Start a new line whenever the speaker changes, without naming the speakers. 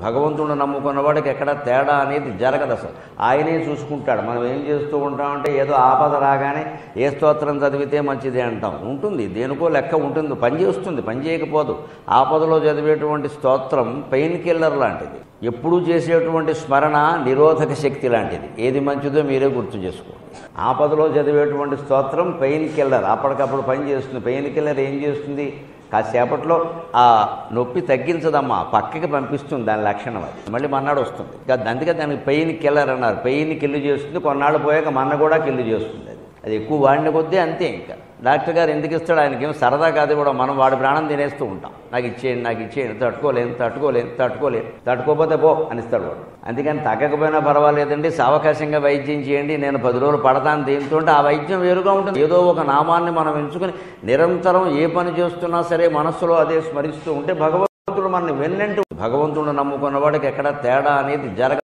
భగవంతుడు నమ్ముకున్న వాడికి ఎక్కడ తేడా అనేది జరగదు అసలు ఆయనే చూసుకుంటాడు మనం ఏం చేస్తూ ఉంటామంటే ఏదో ఆపద రాగానే ఏ స్తోత్రం చదివితే మంచిది అంటాం ఉంటుంది దేనికో లెక్క ఉంటుంది పని చేస్తుంది పని చేయకపోదు ఆపదలో చదివేటువంటి స్తోత్రం పెయిన్ కిల్లర్ లాంటిది ఎప్పుడూ చేసేటువంటి స్మరణ నిరోధక శక్తి లాంటిది ఏది మంచిదో మీరే గుర్తు చేసుకోండి ఆపదలో చదివేటువంటి స్తోత్రం పెయిన్ కిల్లర్ అప్పటికప్పుడు పని చేస్తుంది పెయిన్ కిల్లర్ ఏం చేస్తుంది కాసేపట్లో ఆ నొప్పి తగ్గించదమ్మా పక్కకి పంపిస్తుంది దాని లక్షణం అది మళ్ళీ మన్నాడు వస్తుంది ఇంకా అందుకే దానికి పెయిన్ కిల్లర్ అన్నారు పెయిన్ కిల్లు చేస్తుంది కొన్నాళ్ళు పోయాక మన్న కూడా కిల్లు చేస్తుంది అది అది ఎక్కువ వాడిన కొద్దీ అంతే ఇంకా డాక్టర్ గారు ఎందుకు ఇస్తాడు ఆయనకి ఏం సరదా కాదు కూడా మనం వాడి ప్రాణం తినేస్తూ ఉంటాం నాకు ఇచ్చేయండి నాకు ఇచ్చేయండి తట్టుకోలేను తట్టుకోలేను తట్టుకోలేను తట్టుకోపోతే పో అనిస్తాడు వాడు అందుకని తగ్గకపోయినా పర్వాలేదండి సావకాశంగా వైద్యం చేయండి నేను పది రోజులు పడతాను దీంతో ఆ వైద్యం వేరుగా ఉంటుంది ఏదో ఒక నామాన్ని మనం ఎంచుకుని నిరంతరం ఏ పని చేస్తున్నా సరే మనస్సులో అదే స్మరిస్తూ ఉంటే భగవంతుడు మనని వెన్నంటూ భగవంతుడు నమ్ముకున్న వాడికి ఎక్కడ తేడా అనేది జరగ